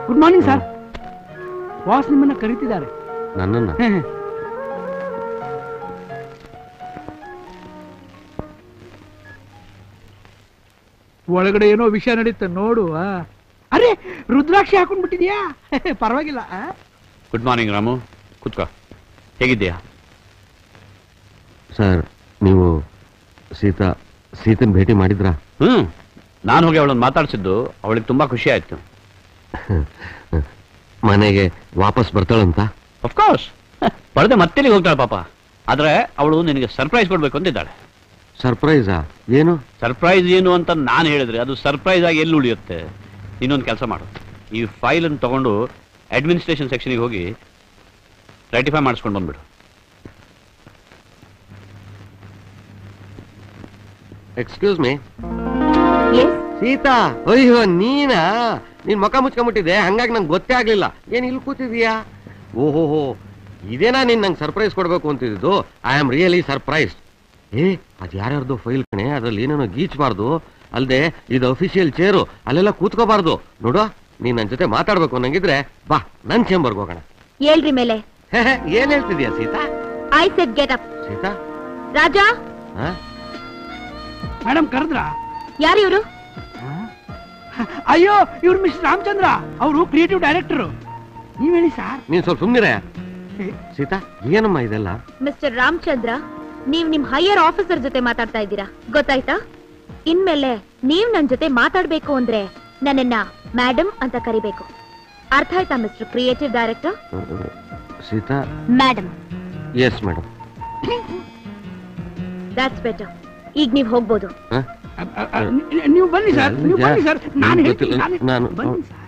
Good morning sir boss ನಿಮ್ಮನ್ನ ಕರೀತಿದ್ದಾರೆ ನನ್ನನ್ನ ಒಳಗಡೆ ಏನೋ ವಿಷಯ ನಡೀತೆ ನೋಡು ಆ. ಅರೆ ರುದ್ರಾಕ್ಷಿ ಹಾಕೊಂಡ್ಬಿಟ್ಟಿದ್ಯಾ ಪರವಾಗಿಲ್ಲ ಆ? ಗುಡ್ ಮಾರ್ನಿಂಗ್ ರಾಮು ಕುತ್ಕೋ ಹೇಗಿದ್ದೀಯಾ ಸರ್ ನೀವು ಸೀತಾ ಸೀತನ್ ಭೇಟಿ ಮಾಡಿದ್ರಾ ಹ್ಮ್ ನಾನು ಹೋಗಿ ಅವಳನ್ನು ಮಾತಾಡ್ಸಿದ್ದು ಅವಳಿಗೆ ತುಂಬಾ ಖುಷಿ ಆಯ್ತು ಮನೆಗೆ ವಾಪಸ್ ಬರ್ತಾಳಂತ ಅಫ್ಕೋರ್ಸ್ ಪಡೆದೆ ಮತ್ತೆಲ್ಲಿಗೆ ಹೋಗ್ತಾಳೆ ಪಾಪ ಆದ್ರೆ ಅವಳು ನಿನಗೆ ಸರ್ಪ್ರೈಸ್ ಕೊಡ್ಬೇಕು ಅಂತಿದ್ದಾಳೆ ಸರ್ಪ್ರೈಸಾ ಏನು ಸರ್ಪ್ರೈಸ್ ಏನು ಅಂತ ನಾನು ಹೇಳಿದ್ರೆ ಅದು ಸರ್ಪ್ರೈಸ್ ಆಗಿ ಎಲ್ಲಿ ಉಳಿಯುತ್ತೆ ಇನ್ನೊಂದು ಕೆಲಸ ಮಾಡು ಈ ಫೈಲ್ ಅನ್ನು ತಗೊಂಡು ಅಡ್ಮಿನಿಸ್ಟ್ರೇಷನ್ ಸೆಕ್ಷನ್ಗೆ ಹೋಗಿ ರೈಟಿಫೈ ಮಾಡಿಸ್ಕೊಂಡು ಬಂದ್ಬಿಡು ಎಕ್ಸ್ಕ್ಯೂಸ್ ಮೀ ಎಸ್ ಸೀತಾ ಅಯ್ಯೋ ನೀನಾ ನೀನ್ ಮುಖ ಮುಚ್ಕೊಂಡ್ಬಿಟ್ಟಿದೆ ಹಂಗಾಗಿ ನಂಗೆ ಗೊತ್ತೇ ಆಗ್ಲಿಲ್ಲ ಏನ್ ಇಲ್ಲಿ ಕೂತಿದೀಯಾ ಓಹೋಹೋ ಇದೇನಾ ನೀನ್ ನಂಗೆ ಸರ್ಪ್ರೈಸ್ ಕೊಡ್ಬೇಕು ಅಂತಿದ್ದು ಐ ಆಮ್ ರಿಯಲಿ ಸರ್ಪ್ರೈಸ್ ಏ ಅದ್ ಯಾರ್ಯಾರ್ದು ಫೈಲ್ ಕಣೆ ಅದ್ರಲ್ಲಿ ಏನೇನೋ ಗೀಚ್ಬಾರ್ದು ಅಲ್ದೆ ಇದು ಅಫಿಷಿಯಲ್ ಚೇರು ಅಲ್ಲೆಲ್ಲ ಕೂತ್ಕೋಬಾರ್ದು ನೋಡು ನೀನ್ ನನ್ ಜೊತೆ ಮಾತಾಡ್ಬೇಕು ಅನ್ನಂಗಿದ್ರೆ ಬಾ ನನ್ ಚೇಂಬರ್ಗೆ ಹೋಗೋಣ ಹೇಳ್ರಿ ಮೇಲೆ ಹೇ, ಹೇ, ಏನ್ ಹೇಳ್ತಿದ್ಯಾ Sita I set get up Sita Raja ಹಾ ಮೇಡಮ್ ಕರೆದ್ರಾ ಯಾರು ಇವರು ಅಯ್ಯೋ ಇವ್ರು ಮಿಸ್ ರಾಮಚಂದ್ರ ಅವರು ಕ್ರಿಯೇಟಿವ್ ಡೈರೆಕ್ಟರ್ ನೀವ್ ಹೇಳಿ ಸರ್ ನೀನ್ ಸ್ವಲ್ಪ ಸುಮ್ನಿರ ಸೀತಾ ಏನಮ್ಮ ಇದೆಲ್ಲ ಮಿಸ್ಟರ್ ರಾಮಚಂದ್ರ ನೀವ್ ನಿಮ್ ಹೈಯರ್ ಆಫೀಸರ್ ಜೊತೆ ಮಾತಾಡ್ತಾ ಇದ್ದೀರಾ ಗೊತ್ತಾಯ್ತಾ ಇನ್ಮೇಲೆ ನೀವ್ ನನ್ ಜೊತೆ ಮಾತಾಡ್ಬೇಕು ಅಂದ್ರೆ ನನ್ನನ್ನ ಮೇಡಮ್ ಅಂತ ಕರಿಬೇಕು ಅರ್ಥ ಆಯ್ತಾ mister creative director Sita madam yes madam that's better ಈಗ ನೀವ್ ಹೋಗ್ಬೋದು ಹಾ ಅ- ಅ- ಅ- ನೀ- ನೀವು ಬನ್ನಿ ಸರ್ ನೀವು ಬನ್ನಿ ಸರ್ ನಾನು ನನ್ಗೆ ಹೇಳ್ತೀನಿ ಗೊತ್ತಿಲ್ಲ. ನಾನೇ- ನಾನು- ಬನ್ನಿ ಸರ್.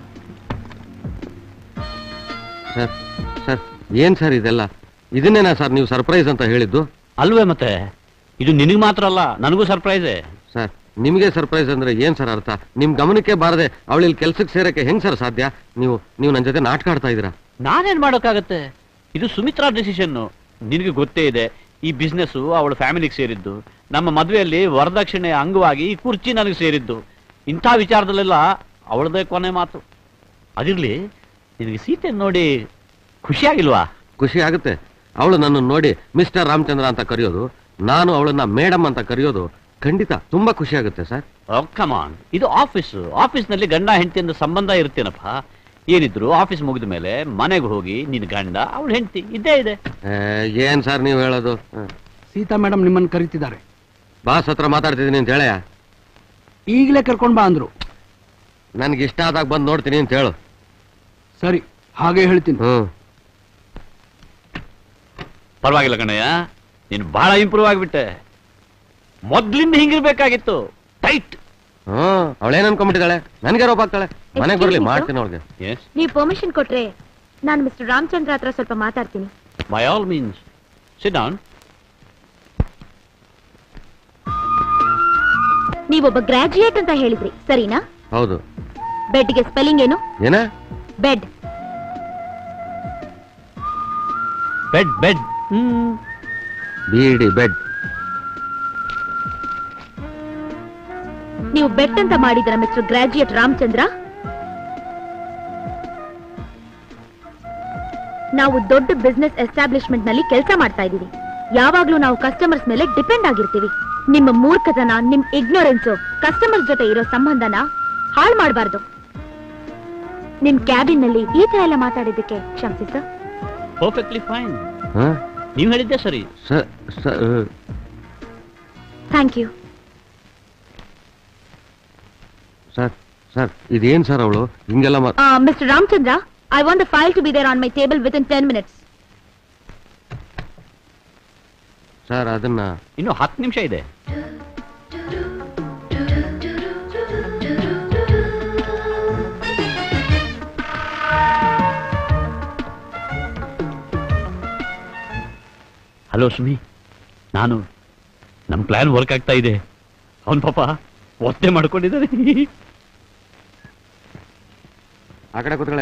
ಸರ್ ಸರ್ ಏನ್ ಸರ್ ಇದೆಲ್ಲ ಇದನ್ನೇನಾ ಸರ್ ನೀವು ಸರ್ಪ್ರೈಸ್ ಅಂತ ಹೇಳಿದ್ದು ಅಲ್ವೇ ಮತ್ತೆ ಇದು ನಿನಗೆ ಮಾತ್ರ ಅಲ್ಲ ನನಗೂ ಸರ್ಪ್ರೈಸೇ ಸರ್ ನಿಮಗೆ ಸರ್ಪ್ರೈಸ್ ಅಂದ್ರೆ ಏನ್ ಸರ್ ಅರ್ಥ ನಿಮ್ ಗಮನಕ್ಕೆ ಬಾರದೆ ಅವಳಿಲ್ ಕೆಲ್ಸಕ್ಕೆ ಸೇರಕ್ಕೆ ಹೆಂಗ್ ಸರ್ ಸಾಧ್ಯ ನೀವು ನೀವು ನನ್ನ ಜೊತೆ ನಾಟಕ ಆಡ್ತಾ ಇದೀರಾ ನಾನೇನ್ ಮಾಡೋಕ್ಕಾಗತ್ತೆ ಇದು ಸುಮಿತ್ರಾ ಡಿಸಿಷನ್ ನಿನಗೆ ಗೊತ್ತೇ ಇದೆ ಈ ಬಿಸ್ನೆಸ್ ಅವಳ ಫ್ಯಾಮಿಲಿಗೆ ಸೇರಿದ್ದು ನಮ್ಮ ಮದುವೆಯಲ್ಲಿ ವರದಕ್ಷಿಣೆ ಅಂಗವಾಗಿ ಈ ಕುರ್ಚಿ ನನಗೆ ಸೇರಿದ್ದು ಇಂಥ ವಿಚಾರದಲ್ಲೆಲ್ಲ ಅವಳದೇ ಕೊನೆ ಮಾತು ಅದಿರ್ಲಿ ನಿನಗೆ ಸೀತೆ ನೋಡಿ ಖುಷಿಯಾಗಿಲ್ವಾ ಖುಷಿ ಆಗುತ್ತೆ ಅವಳು ನನ್ನ ನೋಡಿ ಮಿಸ್ಟರ್ ರಾಮಚಂದ್ರ ಅಂತ ಕರೆಯೋದು ನಾನು ಅವಳನ್ನ ಮೇಡಮ್ ಅಂತ ಕರೆಯೋದು ಖಂಡಿತ ತುಂಬಾ ಖುಷಿ ಆಗುತ್ತೆ ಸರ್ ಕಮಾನ್ ಇದು ಆಫೀಸ್ ಆಫೀಸ್ನಲ್ಲಿ ಗಂಡ ಹೆಂಡತಿಯಿಂದ ಸಂಬಂಧ ಇರ್ತೇನಪ್ಪ ಏನಿದ್ರು ಆಫೀಸ್ ಮುಗಿದ ಮೇಲೆ ಮನೆಗೆ ಹೋಗಿ ನಿನ್ ಗಂಡ ಅವಳು ಹೆಂಡತಿ ಇದ್ದೇ ಇದೆ ಏ, ಏನ್ ಸರ್ ನೀವು ಹೇಳೋದು ಹ. ಸೀತಾ ಮೇಡಮ್ ನಿಮ್ಮನ್ನ ಕರೀತಿದ್ದಾರೆ ಬಾಸ್ ಹತ್ರ ಮಾತಾಡ್ತಿದ್ದೀನಿ ಅಂತ ಹೇಳಯ್ಯ ಈಗಲೇ ಕರ್ಕೊಂಡ್ ಬಾ ಅಂದ್ರು ನನ್ಗೆ ಇಷ್ಟ ಆದಾಗ ಬಂದು ನೋಡ್ತೀನಿ ಅಂತ ಹೇಳು ಸರಿ ಹಾಗೆ ಹೇಳ್ತೀನಿ ಹ್ಮ್ ಪರವಾಗಿಲ್ಲ ಕಣಯ್ಯ ನೀನು ಬಹಳ ಇಂಪ್ರೂವ್ ಆಗಿಬಿಟ್ಟೆ ಮೊದ್ಲಿಂದ ಹಿಂಗಿರ್ಬೇಕಾಗಿತ್ತು ಟೈಟ್ ಹ್ಮ್ ಅವಳೇನ್ ಅನ್ಕೊಂಡ್ಬಿಟ್ಟಿದ್ದಾಳೆ ನನಗೆ ರೋಪ ಆಗ್ತಾಳೆ ಮನೆಗೆ ಬರ್ಲಿ Excuse me, ಮಾಡ್ತೀನಿ ಅವಳಿಗೆ ಎಸ್ ನೀವ್ ಪರ್ಮಿಷನ್ ಕೊಟ್ರೆ ನಾನು ಮಿಸ್ಟರ್ ರಾಮಚಂದ್ರ ಹತ್ರ ಸ್ವಲ್ಪ ಮಾತಾಡ್ತೀನಿ by all means sit down ನೀವೊಬ್ಬ ಗ್ರಾಜುಯೇಟ್ ಅಂತ ಹೇಳಿದ್ರಿ ಸರಿನಾ ಹೌದು ಬೆಡ್ಗೆ ಸ್ಪೆಲ್ಲಿಂಗ್ ಏನು ಏನ ಬೆಡ್ ಬೆಡ್ ಬೆಡ್ ಹ್ಮ್ ಬಿಡಿ ಬೆಡ್ ನೀವು ಬೆಟ್ ಅಂತ ಮಾಡಿದ್ರ ಮಿಸ್ಟರ್ ಗ್ರಾಜುಯೇಟ್ ರಾಮಚಂದ್ರ ನಾವು ದೊಡ್ಡ ಬಿಸ್ನೆಸ್ ಎಸ್ಟಾಬ್ಲಿಷ್ಮೆಂಟ್ ನಲ್ಲಿ ಕೆಲಸ ಮಾಡ್ತಾ ಇದ್ದೀವಿ ಯಾವಾಗ್ಲೂ ನಾವು ಕಸ್ಟಮರ್ಸ್ ಮೇಲೆ ಡಿಪೆಂಡ್ ಆಗಿರ್ತೀವಿ ನಿಮ್ಮ ಮೂರ್ಖತನ ನಿಮ್ ಇಗ್ನೋರೆನ್ಸ್ ಕಸ್ಟಮರ್ಸ್ ಜೊತೆ ಇರೋ ಸಂಬಂಧನ ಹಾಳು ಮಾಡಬಾರ್ದು ನಿಮ್ ಕ್ಯಾಬಿನ್ ನಲ್ಲಿ ಈ ತರ ಎಲ್ಲ ಮಾತಾಡಿದ್ದಕ್ಕೆ ಕ್ಷಮಿಸಿ ಸರ್ ಪರ್ಫೆಕ್ಟ್ಲಿ ಫೈನ್ ಹಾ ನೀವು ಹೇಳಿದ್ದೆ ಸರಿ ಸ- ಸ- ಥ್ಯಾಂಕ್ ಯು ಸರ್ ಸರ್ ಇದೇನ್ ಸರ್ ಅವಳು ಹಿಂಗೆಲ್ಲ ಮಾ mister Ramachandra I want the file to be there on my table within ten minutes sir ಅದನ್ನ ಇನ್ನು ಹತ್ತು ನಿಮಿಷ ಇದೆ ಹಲೋ ಸುಮಿ ನಾನು ನಮ್ಮ ಪ್ಲಾನ್ ವರ್ಕ್ ಆಗ್ತಾ ಇದೆ ಅವನ್ ಪಾಪ ಒತ್ತೆ ಮಾಡ್ಕೊಂಡಿದ್ದಾನೆ ಆ ಕಡೆ ಕೂತ್ಕೊಳ್ಳೆ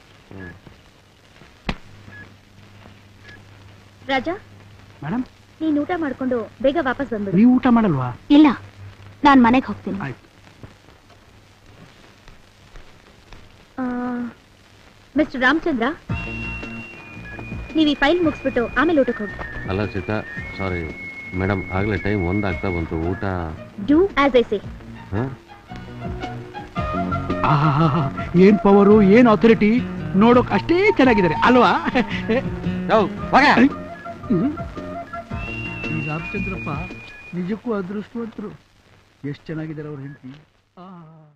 ರಾಜಾ ಮೇಡಮ್ ನೀನ್ ಊಟ ಮಾಡ್ಕೊಂಡು ಬೇಗ ವಾಪಸ್ ಬಂದ್ಬಿಡು ನೀವು ಊಟ ಮಾಡಲ್ವಾ ಇಲ್ಲ ನಾನ್ ಮನೆಗೆ ಹೋಗ್ತೀನಿ ಆಯ್ತು ಆ, ಮಿಸ್ಟರ್ ರಾಮಚಂದ್ರ ನೀವು ಈ ಫೈಲ್ ಮುಗಿಸ್ಬಿಟ್ಟು ಆಮೇಲೆ ಊಟಕ್ಕೆ ಹೋಗಿ ಅಲ್ಲ ಸೀತಾ ಸಾರಿ ಮೇಡಮ್ ಆಗ್ಲೇ ಟೈಮ್ ಒಂದಾಗ್ತಾ ಬಂತು ಊಟ ಡೂ ಆಸ್ ಐ ಸೇ ಹಾ ಆಹಾಹಾಹಾ, ಏನ್ ಪವರು ಏನ್ ಅಥಾರಿಟಿ ನೋಡೋಕ್ ಅಷ್ಟೇ ಚೆನ್ನಾಗಿದ್ದಾರೆ ಅಲ್ವಾ ಹ್ಮ್. ಈ ರಾಮಚಂದ್ರಪ್ಪ ನಿಜಕ್ಕೂ ಅದೃಷ್ಟವಂತರು ಎಷ್ಟು ಚೆನ್ನಾಗಿದ್ದಾರೆ ಅವ್ರ ಹೆಂಡತಿ